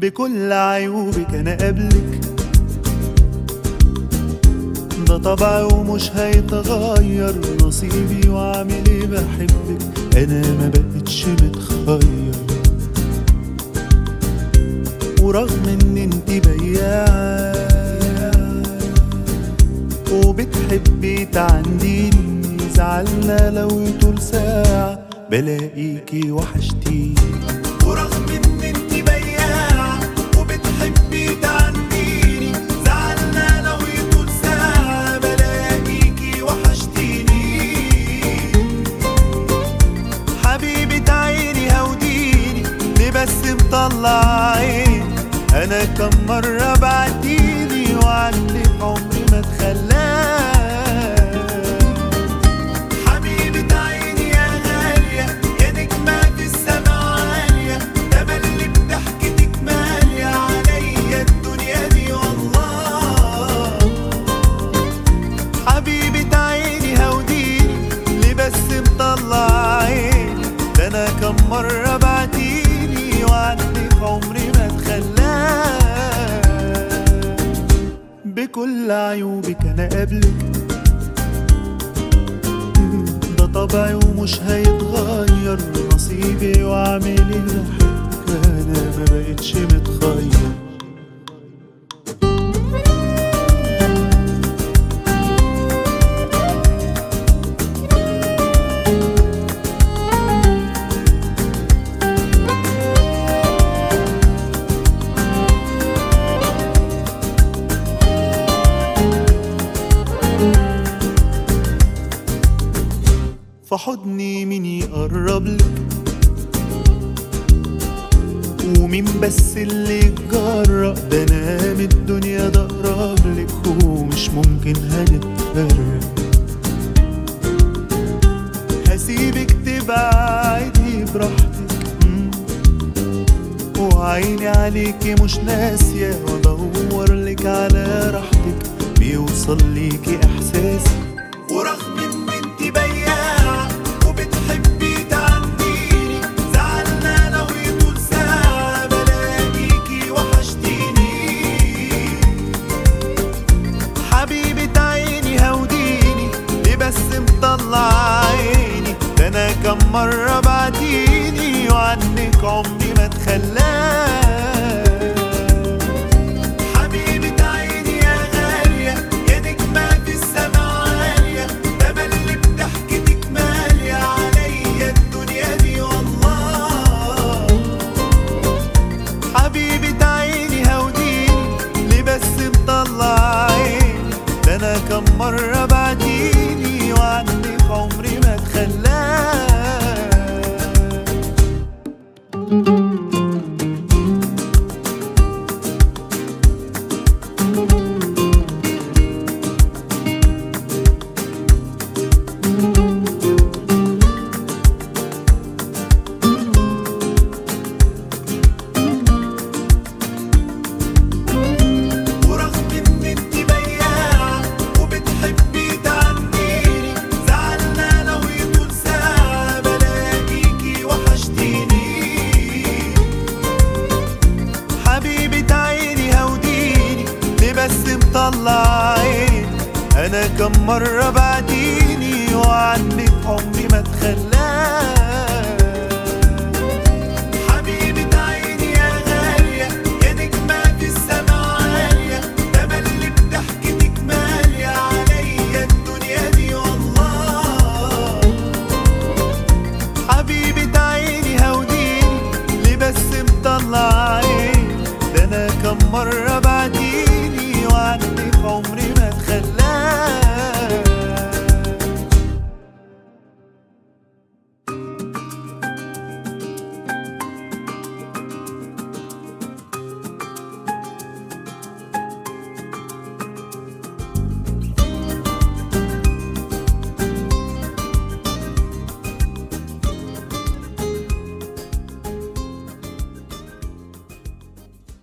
بكل عيوبك انا قبلك ده طبعي ومش هيتغير نصيبي وعامل ايه بحبك انا ما بقتش متخير ورغم ان انت بياعة وبتحبي تعنديني زعلنا لو طول ساعة بلاقيكي وحشتيني ورغم ان انت بياعة وبتحبي تعنديني زعلنا لو طول ساعة بلاقيكي وحشتيني حبيبة عيني هوديني ليه بس مطلع عيني انا كم مرة بعتيني وعنك عمري ما اتخلاك حبيبة عيني يا غالية يا نجمة في السما عالية تملي بضحكتك مالية عليا الدنيا دي والله حبيبة عيني هوديني ليه بس مطلع عيني ده انا كم مرة بعتيني وعنك عمري ما اتخلاك بكل عيوبك انا قبلك ده طبعي ومش هيتغير نصيبي وعامل ايه بحبك انا ما بقتش متخير في حضني مين يقرب لك ومين بس اللي يتجرأ ده انا من الدنيا ده اقرب لك ومش ممكن هنتفرق هسيبك تبعدي براحتك مم. وعيني عليكي مش ناسية وادور لك على راحتك بيوصل ليكي احساسي ورغم ان انت بياعة وبتحبي تعنديني زعلنا لو يطول ساعة بلاقيكي وحشتيني حبيبة عيني هوديني ليه بس مطلع عيني ده انا كم مرة بعتيني وعنك عمري ما اتخلاك